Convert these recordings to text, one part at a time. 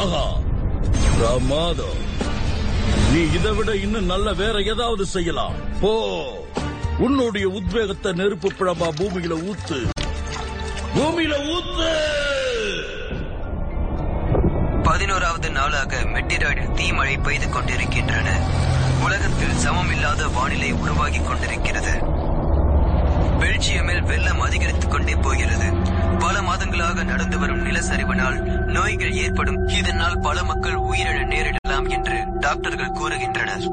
ஆஹா பிரமாதம் நீ இதை விட இன்னும் நல்ல வேற ஏதாவது செய்யலாம் போ உன்னுடைய உத்வேகத்தை நெருப்பு பிழம்பா பூமியில ஊத்து பூமியில ஊத்து பதினோராவது நாளாக மெட்டிராய்டில் தீமழை பெய்து கொண்டிருக்கின்றன உலகத்தில் சமமில்லாத வானிலை உருவாகிக் கொண்டிருக்கிறது பெல்ஜியமில் வெள்ளம் அதிகரித்துக் கொண்டே போகிறது பல மாதங்களாக நடந்து வரும் நிலச்சரிவினால் நோய்கள் ஏற்படும் இதனால் பல மக்கள் உயிரிழ நேரிடலாம் என்று டாக்டர்கள் கூறுகின்றனர்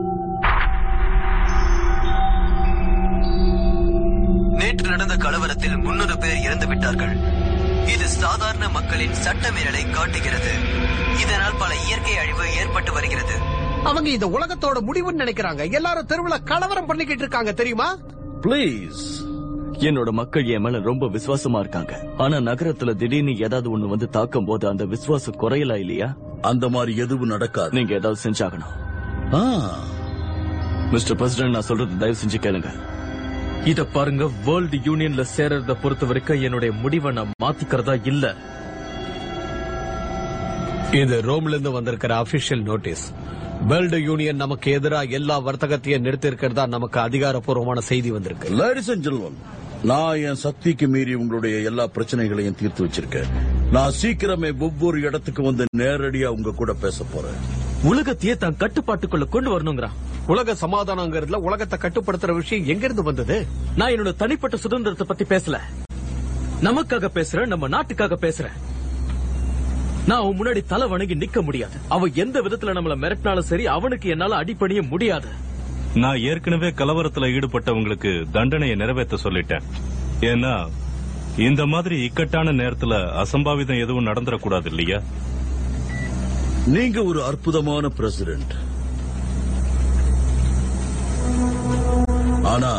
நேற்று நடந்த கலவரத்தில் முன்னூறு பேர் இறந்து விட்டார்கள் இது சாதாரண மக்களின் சட்டமீறலை காட்டுகிறது இதனால் பல இயற்கை அழிவு ஏற்பட்டு வருகிறது அவங்க இந்த உலகத்தோட முடிவுன்னு நினைக்கிறாங்க எல்லாரும் தெருவுல கலவரம் பண்ணிக்கிட்டு இருக்காங்க தெரியுமா ப்ளீஸ் என்னோட மக்கள் என் மேல ரொம்ப விசுவாசமா இருக்காங்க ஆனா நகரத்துல திடீர்னு ஏதாவது ஒண்ணு வந்து தாக்கும் போது அந்த விசுவாசம் குறையலா இல்லையா அந்த மாதிரி எதுவும் நடக்காது நீங்க ஏதாவது செஞ்சாகணும் ஆ, மிஸ்டர் பிரசிடென்ட் நான் சொல்றது தயவு செஞ்சு கேளுங்க இத பாருங்க வேர்ல்டு யூனியன்ல சேர்றத பொறுத்த வரைக்கும் என்னுடைய முடிவை நான் மாத்திக்கிறதா இல்ல இது ரோம்ல இருந்து வந்திருக்கிற அபிஷியல் நோட்டீஸ் வேர்ல்டு யூனியன் நமக்கு எதிரா எல்லா வர்த்தகத்தையும் நிறுத்தி இருக்கிறதா நமக்கு அதிகாரப்பூர்வமான செய்தி வந்திருக்கு ladies and gentlemen, நான் என் சக்திக்கு மீறி உங்களுடைய எல்லா பிரச்சனைகளையும் தீர்த்து வச்சிருக்கேன் நான் சீக்கிரமே ஒவ்வொரு இடத்துக்கு வந்து நேரடியா உங்க கூட பேச போறேன் உலகத்தையே தான் கட்டுப்பாட்டுக்குள்ள கொண்டு வரணுங்கிறான் உலக சமாதானங்கிறதுல உலகத்தை கட்டுப்படுத்துற விஷயம் எங்க இருந்து வந்தது நான் என்னோட தனிப்பட்ட சுதந்திரத்தை பத்தி பேசல நமக்காக பேசுறேன் நம்ம நாட்டுக்காக பேசுறேன் நான் அவன் முன்னாடி தலை வணங்கி நிக்க முடியாது அவன் எந்த விதத்துல நம்மள மிரட்டினாலும் சரி அவனுக்கு என்னால அடிப்பணிய முடியாது நான் ஏற்கனவே கலவரத்துல ஈடுபட்டவங்களுக்கு தண்டனையை நிறைவேற்ற சொல்லிட்டேன் ஏன்னா இந்த மாதிரி இக்கட்டான நேரத்துல அசம்பாவிதம் எதுவும் நடந்துடக்கூடாது இல்லையா நீங்க ஒரு அற்புதமான பிரசிடென்ட் ஆனா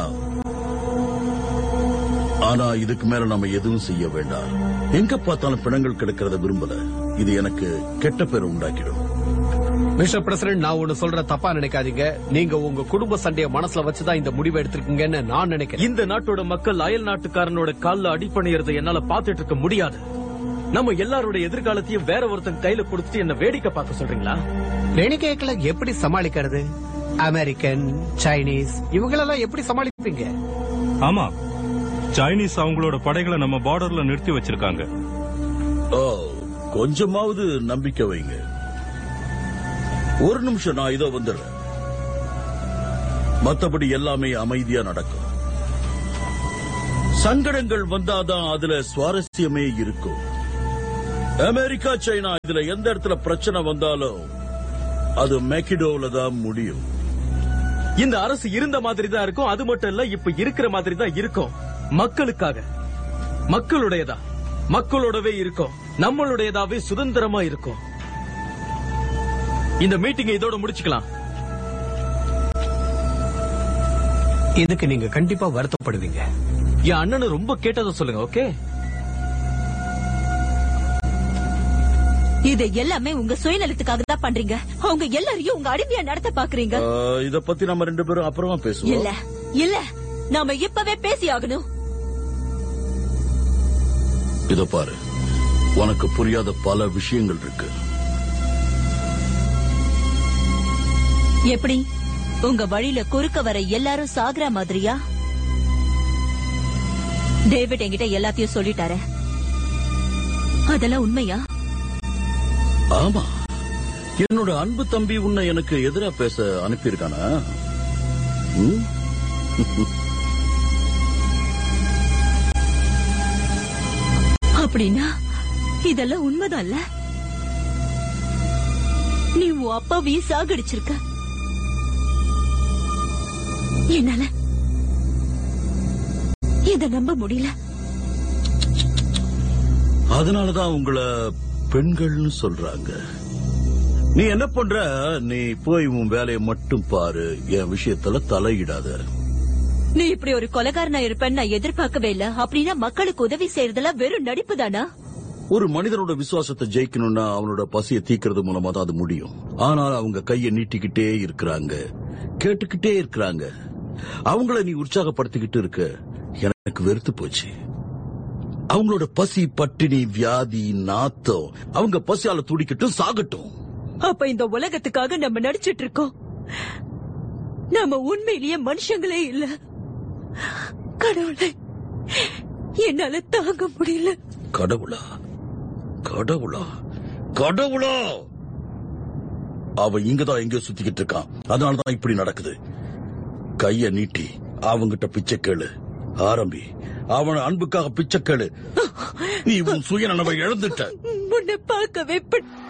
ஆனா இதுக்கு மேல நம்ம எதுவும் செய்ய வேண்டாம் எங்க பார்த்தாலும் பிணங்கள் கிடக்கிறத விரும்பல இது எனக்கு கெட்ட பேர் உண்டாக்கிடும் மிஸ்டர் பிரசிடென்ட் நான் ஒண்ணு சொல்ற தப்பா நினைக்காதீங்க நீங்க உங்க குடும்ப சண்டைய மனசுல வச்சுதான் இந்த முடிவை எடுத்திருக்கீங்கன்னு நான் நினைக்கிறேன் இந்த நாட்டோட மக்கள் அயல் நாட்டுக்காரனோட கால்ல அடிப்பணியறதை என்னால பாத்துட்டு இருக்க முடியாது நம்ம எல்லாரோட எதிர்காலத்தையும் வேற ஒருத்தன் கையில கொடுத்துட்டு என்ன வேடிக்கை பார்க்க சொல்றீங்களா வேணிக்கைகளை எப்படி சமாளிக்கிறது அமெரிக்கன் சைனீஸ் இவங்களெல்லாம் எப்படி சமாளிப்பீங்க ஆமா சைனீஸ் அவங்களோட படைகளை நம்ம பார்டர்ல நிறுத்தி வச்சிருக்காங்க ஓ கொஞ்சமாவது நம்பிக்கை வைங்க ஒரு நிமிஷம் நான் இதோ வந்துடுறேன் மத்தபடி எல்லாமே அமைதியா நடக்கும் சங்கடங்கள் வந்தாதான் அதுல சுவாரஸ்யமே இருக்கும் அமெரிக்கா சைனா இதுல எந்த இடத்துல பிரச்சனை வந்தாலும் அது மெக்கிடோல தான் முடியும் இந்த அரசு இருந்த மாதிரி தான் இருக்கும் அது மட்டும் இல்ல இப்ப இருக்கிற மாதிரி தான் இருக்கும் மக்களுக்காக மக்களுடையதா மக்களோடவே இருக்கும் நம்மளுடையதாவே சுதந்திரமா இருக்கும் இந்த மீட்டிங்கை இதோட முடிச்சுக்கலாம் இதுக்கு நீங்க கண்டிப்பா வருத்தப்படுவீங்க என் அண்ணனை ரொம்ப கேட்டதை சொல்லுங்க ஓகே இது எல்லாமே உங்க சுயநலத்துக்காக தான் பண்றீங்க அவங்க எல்லாரையும் உங்க அடிமையா நடத்த பாக்குறீங்க ஆ, இத பத்தி நம்ம ரெண்டு பேரும் அப்புறமா பேசுவோம் இல்ல இல்ல நாம இப்பவே பேசி ஆகணும் இத பாரு உனக்கு புரியாத பல விஷயங்கள் இருக்கு எப்படி உங்க வழியில குறுக்க வர எல்லாரும் சாகுற மாதிரியா டேவிட் என்கிட்ட எல்லாத்தையும் சொல்லிட்டாரு அதெல்லாம் உண்மையா ஆமா என்னோட அன்பு தம்பி உன்னை எனக்கு எதிரா பேச அனுப்பியிருக்கானா ம்? அப்படின்னா இதெல்லாம் உண்மைதான்ல நீ உன் அப்பாவையும் சாகடிச்சிருக்க என்னால இத நம்ப முடியல அதனாலதான் உங்களை பெண்கள்னு சொல்றாங்க நீ என்ன பண்ற நீ போய் உன் வேலையை மட்டும் பாரு என் விஷயத்துல தலையிடாத நீ இப்படி ஒரு கொலைகாரனா இருப்பேன்னு நான் எதிர்பார்க்கவே இல்ல அப்படின்னா மக்களுக்கு உதவி செய்யறதெல்லாம் வெறும் நடிப்பு தானா ஒரு மனிதனோட விசுவாசத்தை ஜெயிக்கணும்னா அவனோட பசியை தீக்கிறது மூலமா தான் அது முடியும் ஆனால் அவங்க கையை நீட்டிக்கிட்டே இருக்கிறாங்க கேட்டுக்கிட்டே இருக்கிறாங்க அவங்கள நீ உற்சாகப்படுத்திக்கிட்டு இருக்க எனக்கு வெறுத்து போச்சு அவங்களோட பசி பட்டினி வியாதி நாத்தம் அவங்க பசியால துடிக்கட்டும் சாகட்டும் அப்ப இந்த உலகத்துக்காக நம்ம நடிச்சிட்டு இருக்கோம் நாம உண்மையிலேயே மனுஷங்களே இல்ல கடவுளே என்னால தாங்க முடியல கடவுளா கடவுளா கடவுளா அவன் இங்கதான் எங்கேயோ சுத்திக்கிட்டு இருக்கான் அதனாலதான் இப்படி நடக்குது கைய நீட்டி அவங்கிட்ட பிச்சை கேளு ஆரம்பி அவன அன்புக்காக பிச்சை கேளு நீ உன் சுயநனவை இழந்துட்ட உன்னை பார்க்கவே பிடி-